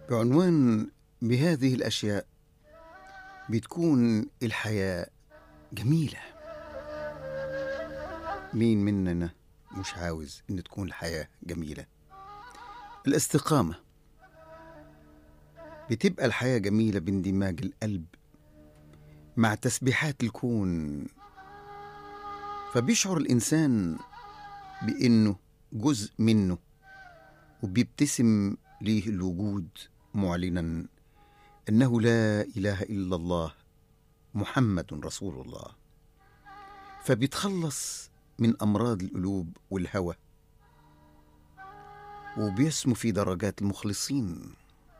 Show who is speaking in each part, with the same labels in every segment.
Speaker 1: بعنوان بهذه الأشياء بتكون الحياة جميلة مين مننا مش عاوز إن تكون الحياة جميلة الاستقامة بتبقى الحياة جميلة باندماج القلب مع تسبيحات الكون فبيشعر الإنسان بإنه جزء منه وبيبتسم ليه الوجود معلنا انه لا اله الا الله محمد رسول الله فبيتخلص من امراض القلوب والهوى وبيسمو في درجات المخلصين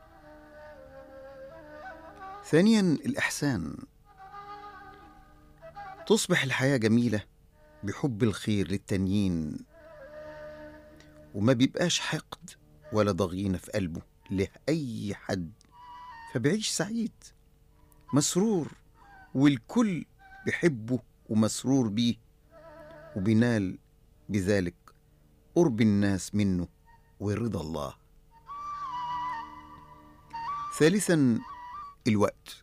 Speaker 1: ثانيا الاحسان تصبح الحياه جميله بحب الخير للتانيين وما بيبقاش حقد ولا ضغينة في قلبه لأي حد فبيعيش سعيد مسرور والكل بيحبه ومسرور بيه وبينال بذلك قرب الناس منه ورضا الله ثالثا الوقت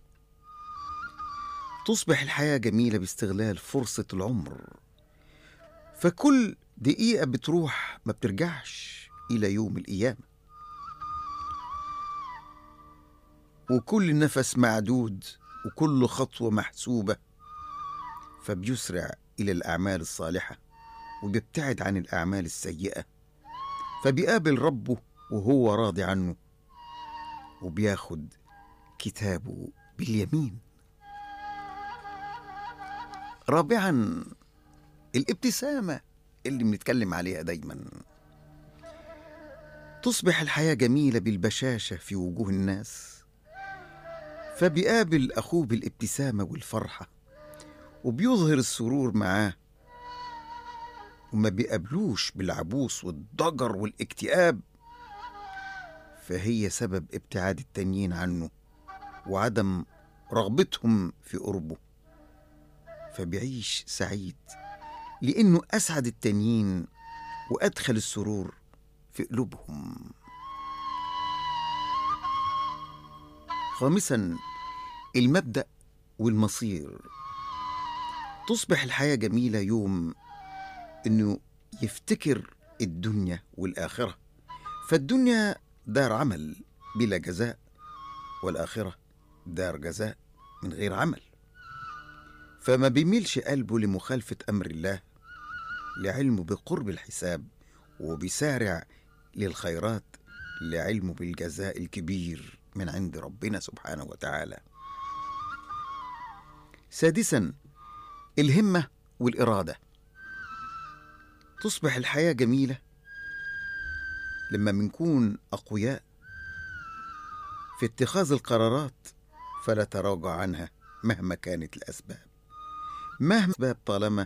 Speaker 1: تصبح الحياة جميلة باستغلال فرصة العمر فكل دقيقة بتروح ما بترجعش إلى يوم القيامة وكل نفس معدود وكل خطوة محسوبة فبيسرع إلى الأعمال الصالحة وبيبتعد عن الأعمال السيئة فبيقابل ربه وهو راضي عنه وبياخد كتابه باليمين رابعا الابتسامة اللي بنتكلم عليها دايما تصبح الحياة جميلة بالبشاشة في وجوه الناس فبيقابل أخوه بالابتسامة والفرحة وبيظهر السرور معاه وما بيقابلوش بالعبوس والضجر والاكتئاب فهي سبب ابتعاد التانيين عنه وعدم رغبتهم في قربه فبيعيش سعيد لأنه أسعد التانيين وأدخل السرور في قلوبهم خامسا المبدأ والمصير تصبح الحياة جميلة يوم إنه يفتكر الدنيا والآخرة فالدنيا دار عمل بلا جزاء والآخرة دار جزاء من غير عمل فما بيميلش قلبه لمخالفة أمر الله لعلمه بقرب الحساب وبيسارع للخيرات لعلمه بالجزاء الكبير من عند ربنا سبحانه وتعالى سادسا الهمة والإرادة تصبح الحياة جميلة لما بنكون أقوياء في اتخاذ القرارات فلا تراجع عنها مهما كانت الأسباب مهما أسباب طالما